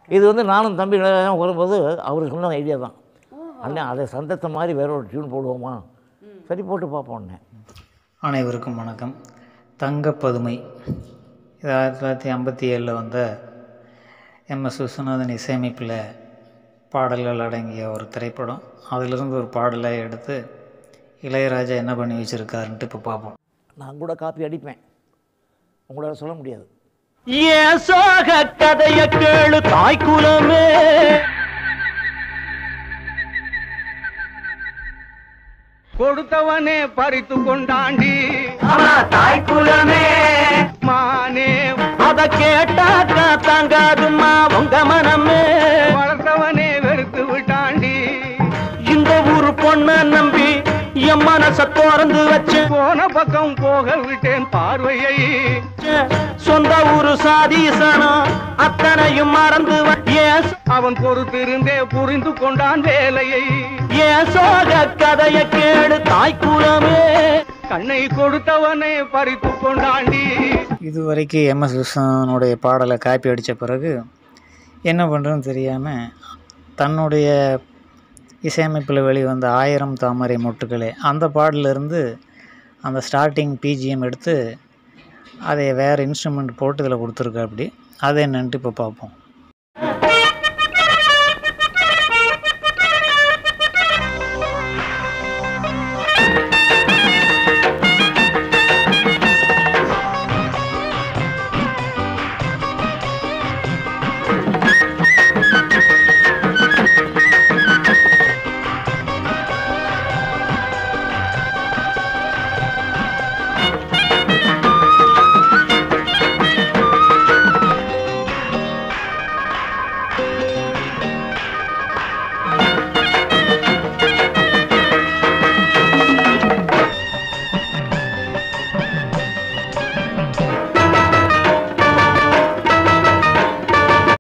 இது வந்து நானும் தம்பி இளையராஜா வரும்போது அவர் சொன்ன ஐடியா தான் அண்ணே அதை சந்தத்தை மாதிரி வேற ஒரு டியூன் போடுவோமா சரி போட்டு பார்ப்போம்ண்ணே அனைவருக்கும் வணக்கம் தங்கப்பதுமை இது ஆயிரத்தி தொள்ளாயிரத்தி ஐம்பத்தி ஏழில் வந்த எம்எஸ் விஸ்வநாதன் இசையமைப்பில் பாடல்கள் அடங்கிய ஒரு திரைப்படம் அதிலிருந்து ஒரு பாடலை எடுத்து இளையராஜா என்ன பண்ணி வச்சுருக்காருன்ட்டு இப்போ பார்ப்போம் நான் கூட காப்பி அடிப்பேன் உங்களால் சொல்ல முடியாது ஏன் சோக கதைய கேளு தாய் குலமே கொடுத்தவனே பறித்து கொண்டாண்டி தாய் குலமே மானே அத கேட்டாக்கா தாங்காதும்மா உங்க மனமே வளர்த்தவனே வெறுத்து விட்டாண்டி இந்த ஊரு பொண்ண நம்பி என் மனச திறந்து வச்சு போன பக்கம் போக விட்டேன் பார்வையை சொந்த ஊரு சாதீசனம் அத்தனையும் மறந்து வ- ஏன் ச- அவன் பொறுத்திருந்தே புரிந்து கொண்டான் வேலையை ஏன் சோக கதைய கேளு தாய் குலமே கண்ணை கொடுத்தவனே பறித்து கொண்டாண்டி இது வரைக்கும் எம்எஸ் விஸ்வநாதனுடைய பாடலை காப்பி அடித்த பிறகு என்ன பண்ணுறதுன்னு தெரியாமல் தன்னுடைய இசையமைப்பில் வெளிவந்த ஆயிரம் தாமரை மொட்டுக்களே அந்த பாடலிருந்து அந்த ஸ்டார்டிங் பிஜிஎம் எடுத்து அதை வேறு இன்ஸ்ட்ருமெண்ட் போட்டு இதில் கொடுத்துருக்கா அப்படி அது என்னன்ட்டு இப்போ பார்ப்போம்